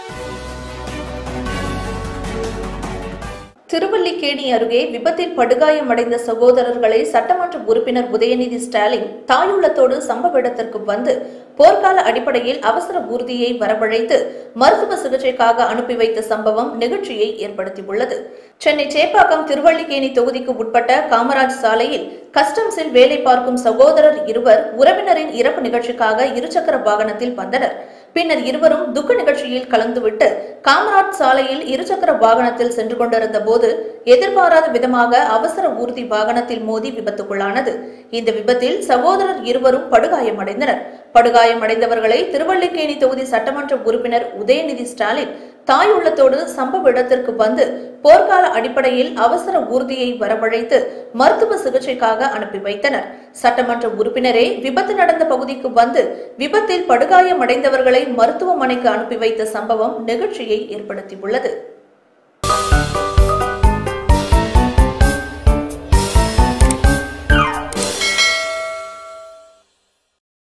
திருவல்லிக்கேணி அருகே விபத்தில் படுகாயமடைந்த சகோதரர்களை சட்டமன்ற உறுப்பினர் உதயநிதி ஸ்டாலின் தாயுள்ளத்தோடு சம்பவ இடத்திற்கு வந்து போர்க்கால அடிப்படையில் அவசர ஊர்தியை வரவழைத்து மருத்துவ சிகிச்சைக்காக அனுப்பி வைத்த சம்பவம் நெகிழ்ச்சியை ஏற்படுத்தியுள்ளது சென்னை சேப்பாக்கம் திருவல்லிக்கேணி தொகுதிக்கு உட்பட்ட காமராஜ் சாலையில் கஸ்டம்ஸில் வேலை பார்க்கும் சகோதரர் இருவர் உறவினரின் இறப்பு நிகழ்ச்சிக்காக இருசக்கர வாகனத்தில் வந்தனர் பின்னர் இருவரும் துக்க நிகழ்ச்சியில் கலந்துவிட்டு காமராஜ் சாலையில் இருசக்கர வாகனத்தில் சென்று கொண்டிருந்த போது எதிர்பாராத விதமாக அவசர ஊர்தி வாகனத்தில் மோதி விபத்துக்குள்ளானது இந்த விபத்தில் சகோதரர் இருவரும் படுகாயமடைந்தனர் படுகாயமடைந்தவர்களை திருவல்லிக்கேணி தொகுதி சட்டமன்ற உறுப்பினர் உதயநிதி ஸ்டாலின் தாய் உள்ளத்தோடு சம்பவ இடத்திற்கு வந்து போர்க்கால அடிப்படையில் அவசர ஊர்தியை வரவழைத்து மருத்துவ சிகிச்சைக்காக அனுப்பி வைத்தனர் சட்டமன்ற உறுப்பினரே விபத்து நடந்த பகுதிக்கு வந்து விபத்தில் படுகாயமடைந்தவர்களை மருத்துவமனைக்கு அனுப்பி வைத்த சம்பவம் நெகிழ்ச்சியை ஏற்படுத்தியுள்ளது